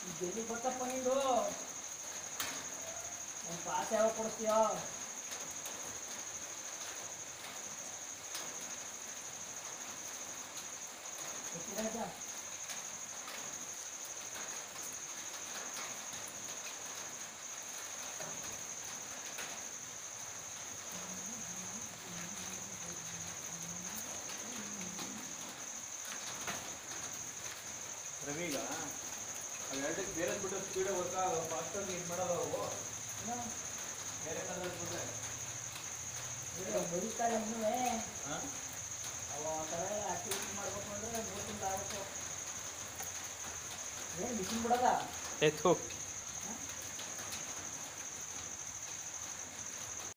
ಜಲ್ದಿ ಗೊತ್ತಪ್ಪ ನಿಂದು ಒಂದು ಪಾಸ್ ಯಾವಾಗ ಕೊಡಿಸ್ತೀಯೋ ಎಷ್ಟಿದೆ ರವಿ ಈಗ ಅವೆರಡಕ್ಕೆ ಬೇರೆ ಬಿಟ್ಟು ಸ್ಪೀಡ್ ವರ್ಕ್ ಆಗೋ ಫಾಸ್ಟಾಗಿ ಇದು ಮಾಡೋದು ಅವು ಬೇರೆ ಕಲರ್ ಬಿಟ್ರೆ ಬದುಕ್ತಾರೆ ಇನ್ನೂ ಹಾಂ ಅವ ಒಂಥರ ಆಕ್ಟಿವಿಟಿ ಮಾಡ್ಬೇಕು ಅಂದ್ರೆ ಮೂರು ತಿಂಗಳು ಆಗಬೇಕು ಏನು ಮಿಷಿನ್ ಬಿಡೋದ ಎತ್ತು